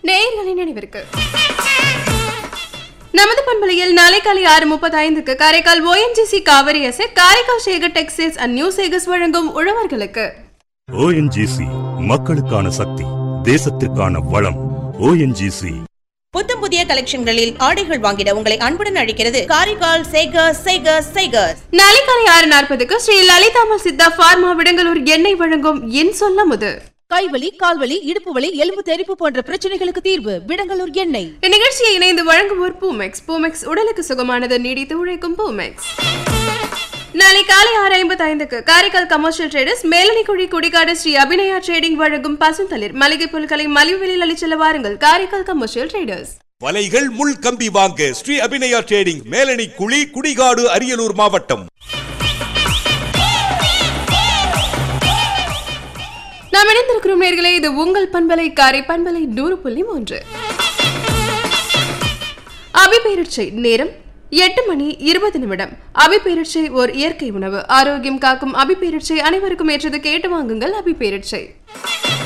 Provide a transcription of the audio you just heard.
நேயர்களின் நினைவிற்கு நமது பண்பலையில் நாளை காலை ஆறு முப்பத்தி ஐந்துக்கு Karaikal ONGC Cauvery asset Karaikal Sekar textiles and new Sekars வழங்கும் உழவர்களுக்கு ஓஎன்ஜிசி மக்களுக்கான சக்தி தேசத்திற்கான வளம் ஓஎன்ஜிசி புத்தம் புதிய கலெக்ஷன்களில் ஆடைகள் வாங்கிட உங்களை அன்புடன் அழைக்கிறது காரைக்கால் சேகர்ஸ் சேகர்ஸ் சேகர்ஸ் நாளை காலை ஆறு நாற்பதுக்கு ஸ்ரீ லலிதாமல் சித்தா பார்மா விடங்கலூர் எண்ணெய் வழங்கும் என் சொல்ல முது கைவலி கால்வலி இடுப்பு வலி எலும்பு தெறிப்பு போன்ற பிரச்சனைகளுக்கு தீர்வு விடங்கலூர் எண்ணெய் இந்நிகழ்ச்சியை இணைந்து வழங்குவோர் பூமெக்ஸ் பூமெக்ஸ் உடலுக்கு சுகமானது நீடித்து உழைக்கும் பூமெக்ஸ் நாளை காலை ஆறு ஐம்பத்தி ஐந்துக்கு Karaikal commercial traders Melanikuzhi Kudikadu Sri Abhinaya trading வழங்கும் பசுந்தளிர் மளிகை பொருட்களை மலிவு விலையில் அளிச்செல்ல வாருங்கள் காரைக்கால் கமர்ஷியல் ட்ரேடர்ஸ் வலைகள் முள் கம்பி வாங்க ஸ்ரீ அபிநயா ட்ரேடிங் மேலணி குழி குடிகாடு அரியலூர் மாவட்டம் நாம் இணைந்திருக்கிறோம் நேர்களே இது உங்கள் பண்பலை காரை பண்பலை நூறு புள்ளி மூன்று அபிபெயர்ச்சை நேரம் எட்டு மணி இருபது நிமிடம் அபிபெயர்ச்சை ஓர் இயற்கை உணவு ஆரோக்கியம் காக்கும் அபிபெயர்ச்சை அனைவருக்கும் ஏற்றது கேட்டு வாங்குங்கள் அபிபெயர்ச்சை